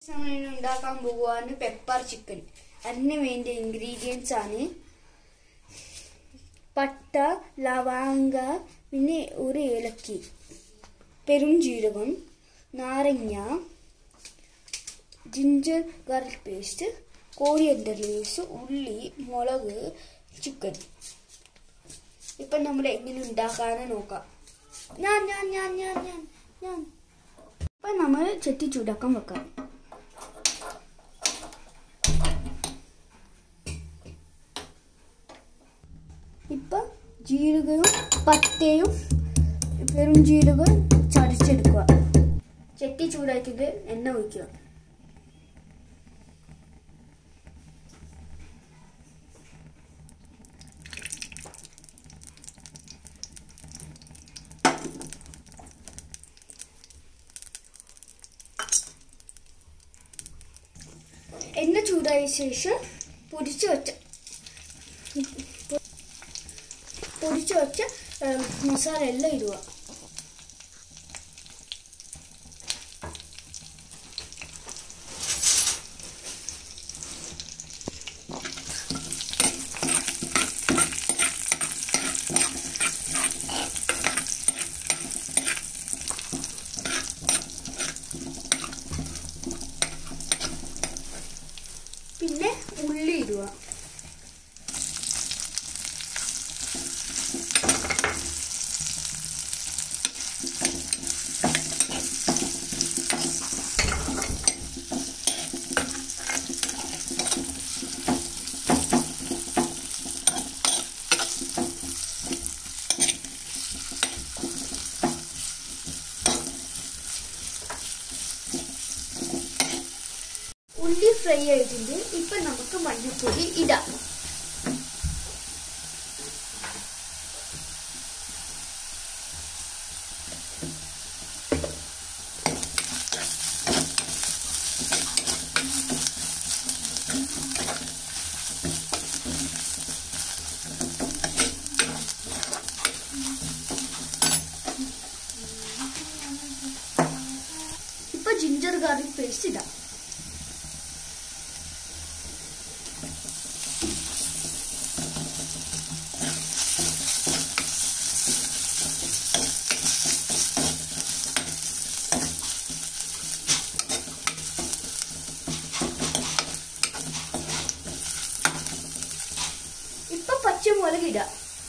നമ്മൾ ഇന്ന് ഉണ്ടാക്കാൻ പോകുവാണ് പെപ്പർ ചിക്കൻ അതിന് വേണ്ട ഇൻഗ്രീഡിയൻസ് ആണ് പട്ട ലവാങ്ക പിന്നെ ഒരു ഏലക്കി പെരുംജീരകം നാരങ്ങ ginger garlic paste coriander leaves ഉള്ളി മുളക് ചിക്കൻ ഇപ്പം നമ്മൾ എങ്ങനെ ഉണ്ടാക്കാന്ന് നോക്കാം ഞാൻ ഞാൻ ഞാൻ ഞാൻ ഞാൻ ഞാൻ ഇപ്പം നമ്മൾ ചെത്തി ചൂടാക്കാൻ വെക്കാം ഇപ്പം ജീരകവും പത്തയും പെരും ജീരകവും ചതച്ചെടുക്കുക ചെത്തി ചൂടാക്കിയിട്ട് എണ്ണ ഒഴിക്കുക എണ്ണ ചൂടായ ശേഷം പൊരിച്ചു വെച്ച പൊടിച്ചു വെച്ച മസാല എല്ലാം ഇടുക പിന്നെ ഉള്ളി ഇടുക ഉള്ളി ഫ്രൈ ആയിട്ടുണ്ട് ഇപ്പൊ നമുക്ക് മഞ്ഞൾപ്പൊടി ഇടാം ഇപ്പൊ ജിഞ്ചർ ഗാർലിക് പേസ്റ്റ് ഇടാം ഇപ്പൊ പച്ചമുളക് ഇടാം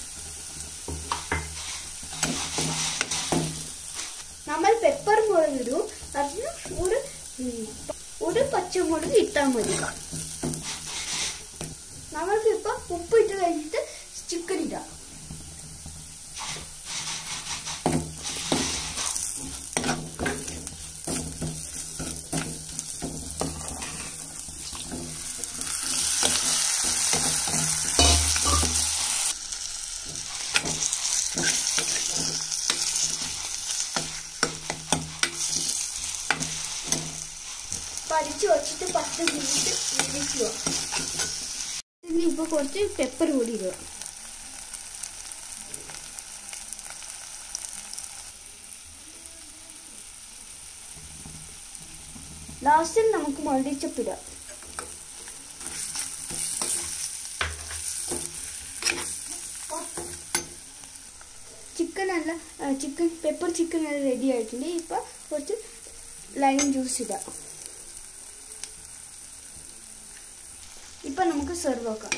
നമ്മൾ പെപ്പർ മുളക് ഇടും അതിന് ഒരു ഉം, ഒരു പച്ചമുളക് ഇട്ടാൽ മതി നമ്മൾക്ക് ഇപ്പൊ ഉപ്പ് ഇട്ട് കഴിഞ്ഞിട്ട് ചിക്കൻ ഇടാം പരിച്ചു വച്ചിട്ട് പത്ത് മിനിറ്റ് വേവിക്കുക ഇനി ഇപ്പൊ കുറച്ച് പെപ്പർ കൂടി ഇടുക ലാസ്റ്റിൽ നമുക്ക് മല്ലിച്ചപ്പിടാം ചിക്കൻ അല്ല ചിക്കൻ പെപ്പർ ചിക്കൻ എല്ലാം റെഡി ആയിട്ടുണ്ട് ഇപ്പൊ കുറച്ച് ലൈം ജ്യൂസ് ഇടാം ഇപ്പൊ നമുക്ക് സെർവ് ആക്കാം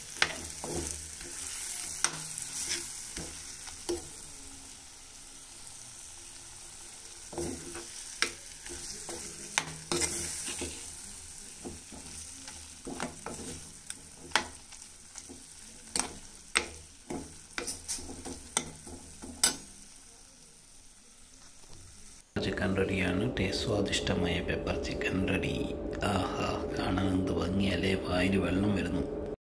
ചിക്കൻ റെഡിയാണ് ടേസ്റ്റ് സ്വാദിഷ്ടമായ പെപ്പർ ചിക്കൻ റെഡി ആഹാ കാണാൻ എന്ത് ഭംഗിയല്ലേ വായിൽ വെള്ളം വരുന്നു